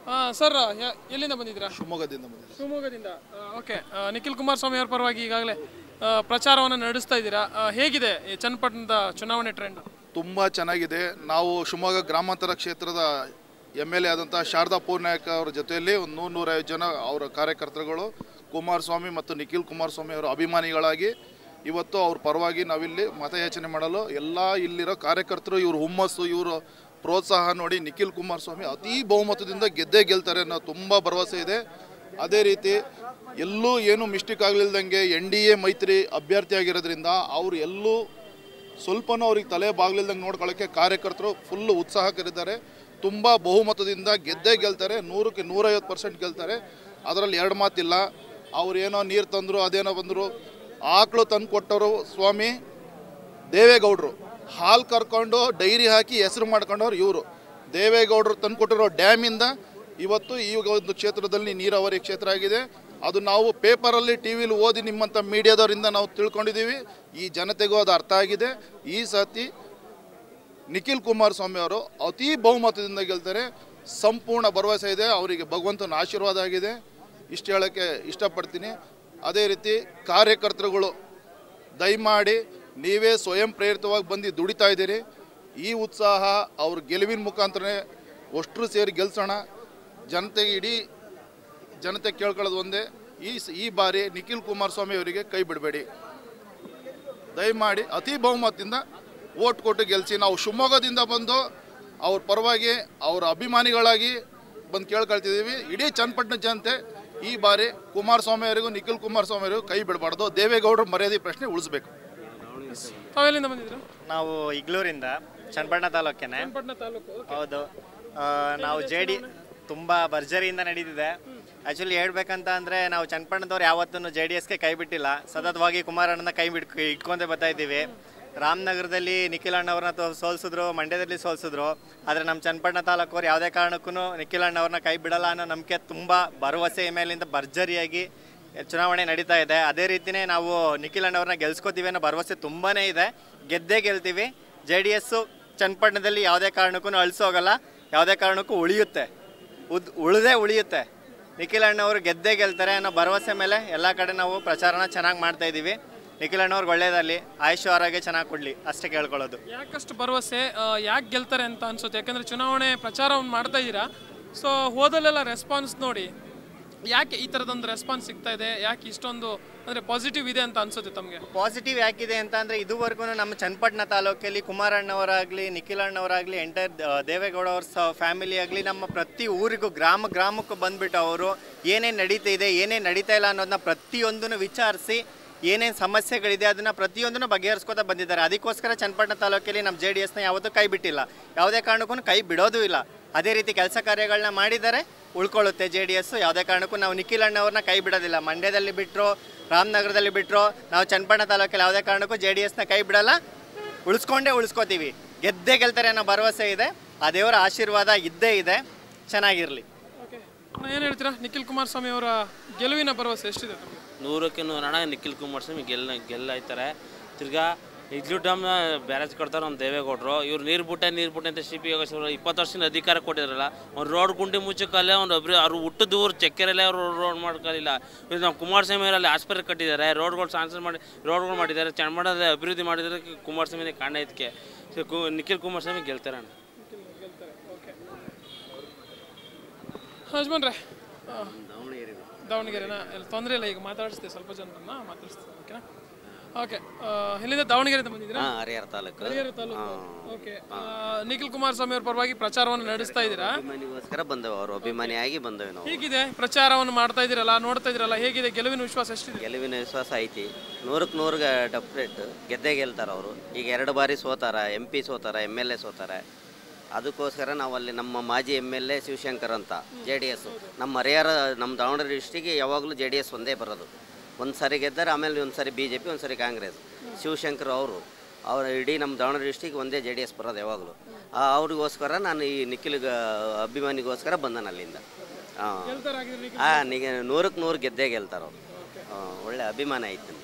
sir ಎಲ್ಲಿಂದ ಬಂದಿದ್ದೀರಾ ಶಿವಮೊಗ್ಗದಿಂದ ಬಂದಿದೆ ಶಿವಮೊಗ್ಗದಿಂದ ಓಕೆ ನಿಖಿಲ್ ಕುಮಾರಸ್ವಾಮಿ ಅವರ ಪರವಾಗಿ ಈಗಾಗಲೇ ಪ್ರಚಾರವನ್ನು ನಡೆಸ್ತಾ ಇದ್ದೀರಾ ಆ, ಹೇಗಿದೆ ಈ ಚನ್ನಪಟ್ಟಣದ ಚುನಾವಣೆ ಟ್ರೆಂಡ್ ತುಂಬ ಚೆನ್ನಾಗಿದೆ ನಾವು ಶಿವಮೊಗ್ಗ ಗ್ರಾಮಾಂತರ ಕ್ಷೇತ್ರದ ಎಮ್ ಎಲ್ ಎ ಆದಂಥ ಶಾರದಾ ಪೂರ್ನಾಯಕ್ ಅವರ ಜೊತೆಯಲ್ಲಿ ಒಂದು ನೂರು ನೂರೈವತ್ತು ಜನ ಅವರ ಕಾರ್ಯಕರ್ತರುಗಳು ಕುಮಾರಸ್ವಾಮಿ ಮತ್ತು ನಿಖಿಲ್ ಕುಮಾರಸ್ವಾಮಿ ಅವರ ಅಭಿಮಾನಿಗಳಾಗಿ ಇವತ್ತು ಅವ್ರ ಪರವಾಗಿ ನಾವಿಲ್ಲಿ ಮತಯಾಚನೆ ಮಾಡಲು ಎಲ್ಲ ಇಲ್ಲಿರೋ ಕಾರ್ಯಕರ್ತರು ಇವ್ರ ಹುಮ್ಮಸ್ಸು ಇವರು ಪ್ರೋತ್ಸಾಹ ನೋಡಿ ನಿಖಿಲ್ ಕುಮಾರಸ್ವಾಮಿ ಅತಿ ಬಹುಮತದಿಂದ ಗೆದ್ದೇ ಗೆಲ್ತಾರೆ ಅನ್ನೋ ತುಂಬ ಭರವಸೆ ಇದೆ ಅದೇ ರೀತಿ ಎಲ್ಲೂ ಏನು ಮಿಸ್ಟೇಕ್ ಆಗಲಿಲ್ದಂಗೆ ಎನ್ ಡಿ ಎ ಮೈತ್ರಿ ಅಭ್ಯರ್ಥಿ ಆಗಿರೋದ್ರಿಂದ ಅವರು ಎಲ್ಲೂ ಸ್ವಲ್ಪನೂ ಅವ್ರಿಗೆ ತಲೆ ಬಾಗ್ಲಿಲ್ದಂಗೆ ನೋಡ್ಕೊಳ್ಳೋಕ್ಕೆ ಕಾರ್ಯಕರ್ತರು ಫುಲ್ಲು ಉತ್ಸಾಹಕರಿದ್ದಾರೆ ತುಂಬ ಬಹುಮತದಿಂದ ಗೆದ್ದೇ ಗೆಲ್ತಾರೆ ನೂರಕ್ಕೆ ನೂರೈವತ್ತು ಪರ್ಸೆಂಟ್ ಗೆಲ್ತಾರೆ ಅದರಲ್ಲಿ ಎರಡು ಮಾತಿಲ್ಲ ಅವ್ರು ಏನೋ ನೀರು ತಂದರು ಅದೇನೋ ಬಂದರು ಆಕಳು ತಂದು ಕೊಟ್ಟವರು ಸ್ವಾಮಿ ದೇವೇಗೌಡರು ಹಾಲು ಕರ್ಕೊಂಡು ಡೈರಿ ಹಾಕಿ ಹೆಸರು ಮಾಡ್ಕೊಂಡವ್ರು ಇವರು ದೇವೇಗೌಡರು ತಂದುಕೊಟ್ಟಿರೋ ಡ್ಯಾಮಿಂದ ಇವತ್ತು ಈ ಒಂದು ಕ್ಷೇತ್ರದಲ್ಲಿ ನೀರಾವರಿ ಕ್ಷೇತ್ರ ಆಗಿದೆ ಅದು ನಾವು ಪೇಪರಲ್ಲಿ ಟಿ ವಿಲಿ ಓದಿ ನಿಮ್ಮಂಥ ಮೀಡಿಯಾದವರಿಂದ ನಾವು ತಿಳ್ಕೊಂಡಿದ್ದೀವಿ ಈ ಜನತೆಗೂ ಅದು ಅರ್ಥ ಆಗಿದೆ ಈ ಸತಿ ನಿಖಿಲ್ ಕುಮಾರಸ್ವಾಮಿ ಅವರು ಅತಿ ಬಹುಮತದಿಂದ ಗೆಲ್ತಾರೆ ಸಂಪೂರ್ಣ ಭರವಸೆ ಇದೆ ಅವರಿಗೆ ಭಗವಂತನ ಆಶೀರ್ವಾದ ಆಗಿದೆ ಇಷ್ಟು ಹೇಳೋಕ್ಕೆ ಇಷ್ಟಪಡ್ತೀನಿ ಅದೇ ರೀತಿ ಕಾರ್ಯಕರ್ತರುಗಳು ದಯಮಾಡಿ ನೀವೇ ಸ್ವಯಂ ಪ್ರೇರಿತವಾಗಿ ಬಂದು ದುಡಿತಾ ಇದ್ದೀರಿ ಈ ಉತ್ಸಾಹ ಅವ್ರ ಗೆಲುವಿನ ಮುಖಾಂತರನೇ ಅಷ್ಟರು ಸೇರಿ ಗೆಲ್ಸೋಣ ಜನತೆಗೆ ಇಡೀ ಜನತೆ ಕೇಳ್ಕೊಳ್ಳೋದು ಒಂದೇ ಈ ಸ- ಈ ಬಾರಿ ನಿಖಿಲ್ ಕುಮಾರಸ್ವಾಮಿ ಅವರಿಗೆ ಕೈ ಬಿಡಬೇಡಿ ದಯಮಾಡಿ ಅತಿ ಬಹುಮತದಿಂದ ಓಟ್ ಕೊಟ್ಟು ಗೆಲ್ಲಿಸಿ ನಾವು ಶಿವಮೊಗ್ಗದಿಂದ ಬಂದು ಅವ್ರ ಪರವಾಗಿ ಅವರ ಅಭಿಮಾನಿಗಳಾಗಿ ಬಂದು ಕೇಳ್ಕೊಳ್ತಿದ್ದೀವಿ ಇಡೀ ಚನ್ನಪಟ್ಟಣ ಜನತೆ ಈ ಬಾರಿ ಕುಮಾರಸ್ವಾಮಿ ಅವರಿಗೂ ನಿಖಿಲ್ ಕುಮಾರಸ್ವಾಮಿ ಅವರಿಗೂ ಕೈ ಬಿಡಬಾರ್ದು ದೇವೇಗೌಡರ ಮರ್ಯಾದೆ ಪ್ರಶ್ನೆ ಉಳಿಸ್ಬೇಕು ತಾವೆಲ್ಲಿಂದ ಬಂದಿದ್ದೀರಾ ನಾವು ಇಗ್ಲೂರಿಂದ ಚನ್ನಪಟ್ಟಣ ತಾಲೂಕೇನೆ ಚನ್ನಪಟ್ಟಣ ತಾಲೂಕು ಹೌದು ಆ, ನಾವು ಜೆ ಡಿ ತುಂಬ ಭರ್ಜರಿಯಿಂದ ನಡೀತಿದೆ ಆ್ಯಕ್ಚುಲಿ ಹೇಳ್ಬೇಕಂತ ಅಂದರೆ ನಾವು ಚನ್ನಪಟ್ಟಣದವ್ರು ಯಾವತ್ತೂ ಜೆ ಡಿ ಎಸ್ಗೆ ಕೈ ಬಿಟ್ಟಿಲ್ಲ ಸತತವಾಗಿ ಕುಮಾರಣ್ಣನ ಕೈ ಬಿಡ್ ಇಟ್ಕೊಂತ ಬರ್ತಾ ಇದ್ದೀವಿ ರಾಮನಗರದಲ್ಲಿ ನಿಖಿಲ್ ಅಣ್ಣವ್ರನ್ನ ತೋ ಸೋಲ್ಸಿದ್ರು ಮಂಡ್ಯದಲ್ಲಿ ಸೋಲ್ಸಿದ್ರು ಆದರೆ ನಮ್ಮ ಚನ್ನಪಟ್ಟಣ ತಾಲೂಕವ್ರು ಯಾವುದೇ ಕಾರಣಕ್ಕೂ ನಿಖಿಲ್ ಅಣ್ಣವ್ರನ್ನ ಕೈ ಬಿಡಲ್ಲ ಅನ್ನೋ ನಂಬಿಕೆ ತುಂಬ ಭರವಸೆ ಮೇಲಿಂದ ಭರ್ಜರಿಯಾಗಿ ಚುನಾವಣೆ ನಡೀತಾ ಇದೆ ಅದೇ ರೀತಿನೇ ನಾವು ನಿಖಿಲ್ ಅಣ್ಣವ್ರನ್ನ ಗೆಲ್ಸ್ಕೊತೀವಿ ಅನ್ನೋ ಭರವಸೆ ತುಂಬಾ ಇದೆ ಗೆದ್ದೇ ಗೆಲ್ತೀವಿ ಜೆ ಡಿ ಎಸ್ಸು ಚನ್ನಪಟ್ಟಣದಲ್ಲಿ ಯಾವುದೇ ಕಾರಣಕ್ಕೂ ಅಳಿಸೋಗಲ್ಲ ಯಾವುದೇ ಕಾರಣಕ್ಕೂ ಉಳಿಯುತ್ತೆ ಉದ್ ಉಳಿದೇ ಉಳಿಯುತ್ತೆ ನಿಖಿಲ್ ಅಣ್ಣವರು ಗೆದ್ದೇ ಗೆಲ್ತಾರೆ ಅನ್ನೋ ಭರವಸೆ ಮೇಲೆ ಎಲ್ಲ ಕಡೆ ನಾವು ಪ್ರಚಾರನ ಚೆನ್ನಾಗಿ ಮಾಡ್ತಾ ಇದ್ದೀವಿ ನಿಖಿಲ್ ಅಣ್ಣವ್ರಿಗೆ ಒಳ್ಳೇದಲ್ಲಿ ಆಯುಷ್ ಆರೋಗ್ಯ ಚೆನ್ನಾಗಿ ಕೊಡಲಿ ಅಷ್ಟೇ ಕೇಳ್ಕೊಳ್ಳೋದು ಯಾಕಷ್ಟು ಭರವಸೆ ಯಾಕೆ ಗೆಲ್ತಾರೆ ಅಂತ ಅನ್ಸುತ್ತೆ ಯಾಕಂದ್ರೆ ಚುನಾವಣೆ ಪ್ರಚಾರವನ್ನು ಮಾಡ್ತಾ ಇದ್ದೀರಾ ಸೊ ಹೋದಲ್ಲೆಲ್ಲ ರೆಸ್ಪಾನ್ಸ್ ನೋಡಿ ಯಾಕೆ ಈ ಥರದೊಂದು ರೆಸ್ಪಾನ್ಸ್ ಸಿಗ್ತಾ ಇದೆ ಯಾಕೆ ಇಷ್ಟೊಂದು ಅಂದರೆ ಪಾಸಿಟಿವ್ ಇದೆ ಅಂತ ಅನ್ಸುತ್ತೆ ತಮಗೆ ಪಾಸಿಟಿವ್ ಯಾಕಿದೆ ಅಂತ ಅಂದರೆ ಇದುವರೆಗೂ ನಮ್ಮ ಚನ್ನಪಟ್ಟಣ ತಾಲೂಕಲ್ಲಿ ಕುಮಾರಣ್ಣವರಾಗಲಿ ನಿಖಿಲ್ ಅಣ್ಣವರಾಗಲಿ ಎಂಟೈರ್ ದೇವೇಗೌಡ ಅವ್ರ ಸ ಫ್ಯಾಮಿಲಿ ಆಗಲಿ ನಮ್ಮ ಪ್ರತಿ ಊರಿಗೂ ಗ್ರಾಮ ಗ್ರಾಮಕ್ಕೂ ಬಂದ್ಬಿಟ್ಟು ಅವರು ಏನೇನು ನಡೀತಾ ಇದೆ ಏನೇನು ನಡೀತಾ ಇಲ್ಲ ಅನ್ನೋದನ್ನ ಪ್ರತಿಯೊಂದನ್ನು ವಿಚಾರಿಸಿ ಏನೇನು ಸಮಸ್ಯೆಗಳಿದೆ ಅದನ್ನು ಪ್ರತಿಯೊಂದನ್ನು ಬಗೆಹರಿಸ್ಕೊತಾ ಬಂದಿದ್ದಾರೆ ಅದಕ್ಕೋಸ್ಕರ ಚನ್ನಪಟ್ಟಣ ತಾಲೂಕಲ್ಲಿ ನಮ್ಮ ಜೆ ಡಿ ಎಸ್ನ ಯಾವತ್ತೂ ಕೈ ಬಿಟ್ಟಿಲ್ಲ ಯಾವುದೇ ಕಾರಣಕ್ಕೂ ಕೈ ಬಿಡೋದೂ ಇಲ್ಲ ಅದೇ ರೀತಿ ಕೆಲಸ ಕಾರ್ಯಗಳನ್ನ ಮಾಡಿದ್ದಾರೆ ಉಳ್ಕೊಳ್ಳುತ್ತೆ ಜೆ ಡಿ ಎಸ್ ಯಾವುದೇ ಕಾರಣಕ್ಕೂ ನಾವು ನಿಖಿಲ್ ಅಣ್ಣವ್ರನ್ನ ಕೈ ಬಿಡೋದಿಲ್ಲ ಮಂಡ್ಯದಲ್ಲಿ ಬಿಟ್ಟರು ರಾಮನಗರದಲ್ಲಿ ಬಿಟ್ಟರು ನಾವು ಚನ್ನಪಟ್ಟಣ ತಾಲೂಕಲ್ಲಿ ಯಾವುದೇ ಕಾರಣಕ್ಕೂ ಜೆ ಡಿ ಎಸ್ನ ಕೈ ಬಿಡಲ್ಲ ಉಳಿಸ್ಕೊಂಡೇ ಉಳಿಸ್ಕೋತೀವಿ ಗೆದ್ದೇ ಗೆಲ್ತಾರೆ ಅನ್ನೋ ಭರವಸೆ ಇದೆ ಆ ದೇವರ ಆಶೀರ್ವಾದ ಇದ್ದೇ ಇದೆ ಚೆನ್ನಾಗಿರಲಿ ಓಕೆ ಏನು ಹೇಳ್ತೀರಾ ನಿಖಿಲ್ ಕುಮಾರಸ್ವಾಮಿ ಅವರ ಗೆಲುವಿನ ಭರವಸೆ ಎಷ್ಟಿದೆ ತಮಗೆ ನೂರಕ್ಕೆ ನೂರು ಹಣ ನಿಖಿಲ್ ಕುಮಾರಸ್ವಾಮಿ ಗೆಲ್ಲ ಗೆಲ್ಲಾಯ್ತಾರೆ ತಿರ್ಗಾ ಇಡ್ಲಿ ಡ್ಯಾಮ್ನ ಬ್ಯಾರೇಜ್ ಕೊಡ್ತಾರೆ ನಮ್ಮ ದೇವೇಗೌಡರು ಇವ್ರು ನೀರು ಬಿಟ್ಟೆ ನೀರು ಬಿಟ್ಟೆ ಅಂತ ಸಿ ಪಿ ಯೋಗೇಶ್ವರ ಇಪ್ಪತ್ತು ವರ್ಷದಿಂದ ಅಧಿಕಾರ ಕೊಟ್ಟಿದ್ರಲ್ಲ ಅವ್ರು ರೋಡ್ ಗುಂಡಿ ಮುಚ್ಚಕ್ಕಲ್ಲೇ ಅವ್ನು ಒಬ್ರು ಅವ್ರು ಹುಟ್ಟದ ಊರು ಚಕ್ಕೆರಲ್ಲೇ ಅವರು ರೋಡ್ ಮಾಡ್ಕೊಳ್ಳಿಲ್ಲ ಇವ್ರು ನಮ್ಮ ಕುಮಾರಸ್ವಾಮಿ ಅವರಲ್ಲಿ ಆಸ್ಪತ್ರೆ ಕಟ್ಟಿದ್ದಾರೆ ರೋಡ್ಗಳು ಸಾನ್ಸರ್ ಮಾಡಿ ರೋಡ್ಗಳು ಮಾಡಿದ್ದಾರೆ ಚನ್ನಮಠದ ಅಭಿವೃದ್ಧಿ ಮಾಡಿದ್ರೆ ಕುಮಾರಸ್ವಾಮಿನೇ ಕಾರಣ ಇದಕ್ಕೆ ಸೊ ಕು ನಿಖಿಲ್ ಕುಮಾರಸ್ವಾಮಿ ಗೆಲ್ತಾರೆ ಅಣ್ಣ ಯಜಮಾನ್ರೆ ದಾವಣಗೆರೆನಾ ಎಲ್ಲ ತೊಂದರೆ ಇಲ್ಲ ಈಗ ಮಾತಾಡಿಸ್ತೀವಿ ಸ್ವಲ್ಪ ಜನರನ್ನ ಮಾತಾಡಿಸ್ತೀವಿ ಓಕೆನಾ ಓಕೆ ಎಲ್ಲಿಂದ ದಾವಣಗೆರೆಯಿಂದ ಬಂದಿದ್ದೀರಾ ಹಾಂ ಹರಿಹರ ತಾಲೂಕು ಹರಿಹರ ತಾಲೂಕು ಓಕೆ ನಿಖಿಲ್ ಕುಮಾರಸ್ವಾಮಿ ಅವ್ರ ಪರವಾಗಿ ಪ್ರಚಾರವನ್ನು ನಡೆಸ್ತಾ ಇದ್ದೀರಾ ಅಭಿಮಾನಿಗೋಸ್ಕರ ಬಂದೆವು ಅವರು ಅಭಿಮಾನಿಯಾಗಿ ಬಂದೆವು ನಾವು ಹೇಗಿದೆ ಪ್ರಚಾರವನ್ನು ಮಾಡ್ತಾ ಇದ್ದೀರಲ್ಲ ನೋಡ್ತಾ ಇದ್ದೀರಲ್ಲ ಹೇಗಿದೆ ಗೆಲುವಿನ ವಿಶ್ವಾಸ ಎಷ್ಟಿದೆ ಗೆಲುವಿನ ವಿಶ್ವಾಸ ಐತಿ ನೂರಕ್ಕೆ ನೂರಿಗೆ ಡಪ್ರೇಟ್ ಗೆದ್ದೇ ಗೆಲ್ತಾರೆ ಅವರು ಈಗ ಎರಡು ಬಾರಿ ಸೋತಾರ ಎಂ ಪಿ ಸೋತಾರ ಎಮ್ ಎಲ್ ಎ ಸೋತಾರೆ ಅದಕ್ಕೋಸ್ಕರ ನಾವು ಅಲ್ಲಿ ನಮ್ಮ ಮಾಜಿ ಎಮ್ ಎಲ್ ಎ ಶಿವಶಂಕರ್ ಅಂತ ಜೆ ಡಿ ಎಸ್ ನಮ್ಮ ಹರಿಹರ ನಮ್ಮ ದಾವಣಗೆರೆ ಡಿಸ್ಟಿಗೆ ಯಾವಾಗಲೂ ಜೆ ಡಿ ಎಸ್ ಒಂದೇ ಬರೋದು ಒಂದು ಸಾರಿ ಗೆದ್ದಾರೆ ಆಮೇಲೆ ಒಂದು ಸಾರಿ ಬಿ ಜೆ ಪಿ ಒಂದು ಸಾರಿ ಕಾಂಗ್ರೆಸ್ ಶಿವಶಂಕರ್ ಅವರು ಅವ್ರ ಇಡೀ ನಮ್ಮ ದಾವಣಗೆರೆ ಡಿಸ್ಟಿಕ್ ಒಂದೇ ಜೆ ಡಿ ಎಸ್ ಬರೋದು ಯಾವಾಗಲೂ ಅವ್ರಿಗೋಸ್ಕರ ನಾನು ಈ ನಿಖಿಲ್ ಅಭಿಮಾನಿಗೋಸ್ಕರ ಬಂದನು ಅಲ್ಲಿಂದ ಹಾಂ ಹಾಂ ನಿಗ ನೂರಕ್ಕೆ ನೂರು ಗೆದ್ದೇ ಗೆಲ್ತಾರೆ ಅವರು ಒಳ್ಳೆ ಅಭಿಮಾನ ಐತಿ